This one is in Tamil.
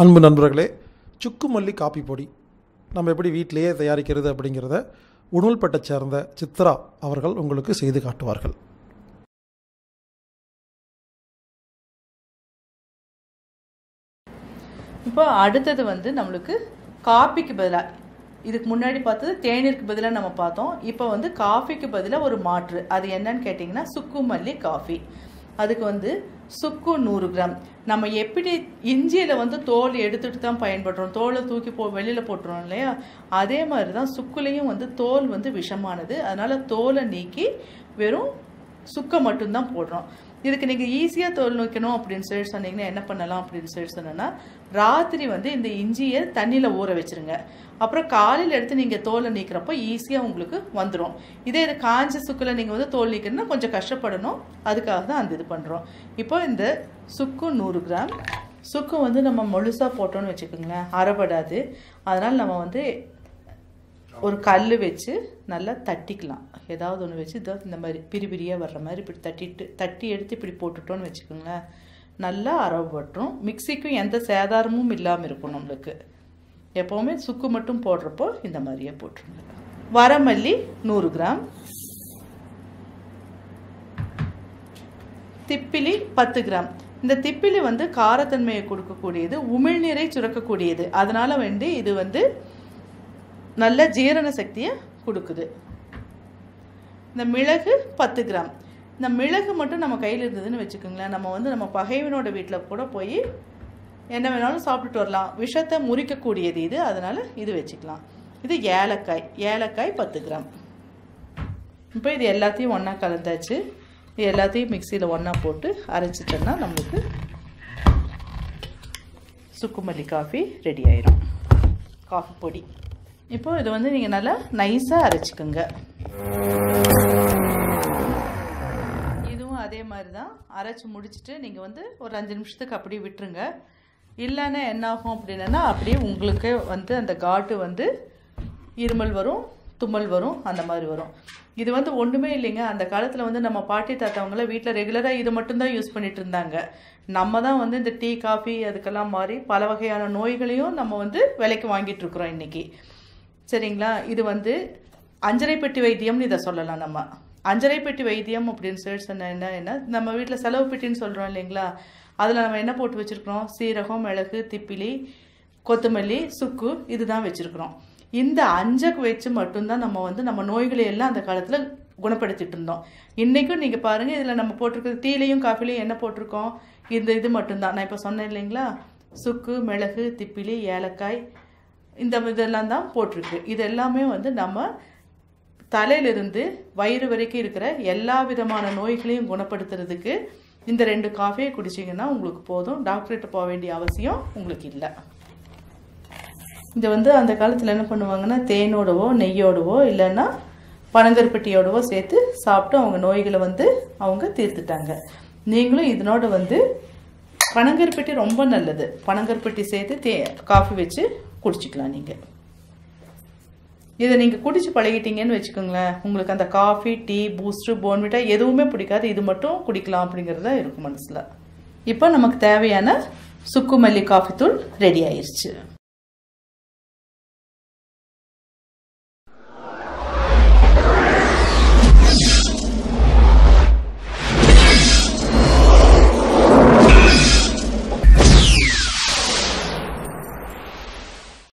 அன்பு நண்பர்களே சுக்கு மல்லி காப்பி பொடி நம்ம எப்படி வீட்டிலேயே தயாரிக்கிறது அப்படிங்கிறத உணவுப்பட்டை சேர்ந்த சித்ரா அவர்கள் உங்களுக்கு செய்து காட்டுவார்கள் இப்போ அடுத்தது வந்து நம்மளுக்கு காப்பிக்கு பதிலாக இதுக்கு முன்னாடி பார்த்தது தேநீருக்கு பதிலாக நம்ம பார்த்தோம் இப்போ வந்து காஃபிக்கு பதிலாக ஒரு மாற்று அது என்னன்னு கேட்டிங்கன்னா சுக்கு மல்லி காஃபி அதுக்கு வந்து சுக்கு நூறு கிராம் நம்ம எப்படி இஞ்சியில் வந்து தோல் எடுத்துட்டு தான் பயன்படுறோம் தோலை தூக்கி போ வெளியில் போட்டுறோம் இல்லையா அதே மாதிரி தான் சுக்குலேயும் வந்து தோல் வந்து விஷமானது அதனால் தோலை நீக்கி வெறும் சுக்கை மட்டும்தான் போடுறோம் இதுக்கு நீங்கள் ஈஸியாக தோல் நோக்கணும் அப்படின்னு சொல்லி சொன்னீங்கன்னா என்ன பண்ணலாம் அப்படின்னு சொல்லி சொன்னோன்னா ராத்திரி வந்து இந்த இஞ்சியை தண்ணியில் ஊற வச்சிருங்க அப்புறம் காலையில் எடுத்து நீங்கள் தோலை நீக்கிறப்போ ஈஸியாக உங்களுக்கு வந்துடும் இதே இது காஞ்ச சுக்கில் நீங்கள் வந்து தோல் நீக்கணும்னா கொஞ்சம் கஷ்டப்படணும் அதுக்காக தான் அந்த இது பண்ணுறோம் இப்போ இந்த சுக்கு நூறு கிராம் சுக்கு வந்து நம்ம முழுசாக போட்டோம்னு வச்சுக்கோங்களேன் அரைபடாது அதனால் நம்ம வந்து ஒரு கல் வச்சு நல்லா தட்டிக்கலாம் ஏதாவது ஒன்று வச்சு இதோ இந்த மாதிரி பிரி பிரியாக வர்ற மாதிரி இப்படி தட்டிட்டு தட்டி எடுத்து இப்படி போட்டுட்டோன்னு வச்சுக்கோங்களேன் நல்லா அரவுபட்டுரும் மிக்சிக்கும் எந்த சேதாரமும் இல்லாமல் இருக்கும் நம்மளுக்கு எப்போவுமே சுக்கு மட்டும் போடுறப்போ இந்த மாதிரியே போட்டுருங்க வரமல்லி நூறு கிராம் திப்பிலி பத்து கிராம் இந்த திப்பிலி வந்து காரத்தன்மையை கொடுக்கக்கூடியது உமிழ்நீரை சுரக்கக்கூடியது அதனால வேண்டி இது வந்து நல்ல ஜீரண சக்தியை கொடுக்குது இந்த மிளகு பத்து கிராம் இந்த மிளகு மட்டும் நம்ம கையில் இருந்ததுன்னு வச்சுக்கோங்களேன் நம்ம வந்து நம்ம பகைவனோட வீட்டில் கூட போய் என்ன வேணாலும் சாப்பிட்டுட்டு வரலாம் விஷத்தை முறிக்கக்கூடியது இது அதனால் இது வச்சுக்கலாம் இது ஏலக்காய் ஏலக்காய் பத்து கிராம் இப்போ இது எல்லாத்தையும் ஒன்றா கலந்தாச்சு இது எல்லாத்தையும் மிக்சியில் ஒன்றா போட்டு அரைச்சிட்டோன்னா நம்மளுக்கு சுக்குமல்லி காஃபி ரெடி ஆயிரும் காஃபி பொடி இப்போ இதை வந்து நீங்கள் நல்லா நைஸாக அரைச்சிக்கோங்க இதுவும் அதே மாதிரி தான் அரைச்சி முடிச்சுட்டு நீங்கள் வந்து ஒரு அஞ்சு நிமிஷத்துக்கு அப்படியே விட்டுருங்க இல்லைன்னா என்ன ஆகும் அப்படின்னா அப்படியே உங்களுக்கு வந்து அந்த காட்டு வந்து இருமல் வரும் தும்மல் வரும் அந்த மாதிரி வரும் இது வந்து ஒன்றுமே இல்லைங்க அந்த காலத்தில் வந்து நம்ம பாட்டி தாத்தாவங்களாம் வீட்டில் ரெகுலராக இது மட்டும்தான் யூஸ் பண்ணிட்டு இருந்தாங்க நம்ம தான் வந்து இந்த டீ காஃபி அதுக்கெல்லாம் மாறி பல வகையான நோய்களையும் நம்ம வந்து விலைக்கு வாங்கிட்டு இருக்கிறோம் இன்றைக்கி சரிங்களா இது வந்து அஞ்சரை பெட்டி வைத்தியம்னு இதை சொல்லலாம் நம்ம அஞ்சரை பெட்டி வைத்தியம் அப்படின்னு சொல்லி சொன்ன என்ன என்ன நம்ம வீட்டில் செலவு பெட்டின்னு சொல்கிறோம் இல்லைங்களா அதில் நம்ம என்ன போட்டு வச்சுருக்கிறோம் சீரகம் மிளகு திப்பிலி கொத்தமல்லி சுக்கு இதுதான் வச்சுருக்குறோம் இந்த அஞ்சக்கு வச்சு மட்டும்தான் நம்ம வந்து நம்ம நோய்களை எல்லாம் அந்த காலத்தில் குணப்படுத்திட்டு இருந்தோம் இன்றைக்கும் நீங்கள் பாருங்கள் இதில் நம்ம போட்டிருக்கிறது டீலையும் காஃபிலையும் என்ன போட்டிருக்கோம் இந்த இது மட்டும்தான் நான் இப்போ சொன்னேன் இல்லைங்களா சுக்கு மிளகு திப்பிலி ஏலக்காய் இந்த இதெல்லாம் தான் போட்டிருக்கு இது எல்லாமே வந்து நம்ம தலையிலிருந்து வயிறு வரைக்கும் இருக்கிற எல்லா விதமான நோய்களையும் குணப்படுத்துறதுக்கு இந்த ரெண்டு காஃபியை குடிச்சிங்கன்னா உங்களுக்கு போதும் டாக்டர்கிட்ட போக வேண்டிய அவசியம் உங்களுக்கு இல்லை இதை வந்து அந்த காலத்தில் என்ன பண்ணுவாங்கன்னா தேனோடவோ நெய்யோடவோ இல்லைன்னா பனங்கருப்பட்டியோடவோ சேர்த்து சாப்பிட்டு அவங்க நோய்களை வந்து அவங்க தீர்த்துட்டாங்க நீங்களும் இதனோட வந்து பனங்கருப்பட்டி ரொம்ப நல்லது பனங்கருப்பட்டி சேர்த்து தே காஃபி வச்சு குடிச்சிக்கலாம் நீங்கள் இதை நீங்கள் குடிச்சு பழகிட்டீங்கன்னு வச்சுக்கோங்களேன் உங்களுக்கு அந்த காஃபி டீ பூஸ்ட்டு போன்விட்டா எதுவுமே பிடிக்காது இது மட்டும் குடிக்கலாம் அப்படிங்கிறது தான் இருக்கும் மனசில் இப்போ நமக்கு தேவையான சுக்கு மல்லி காஃபி தூள் ரெடி ஆயிடுச்சு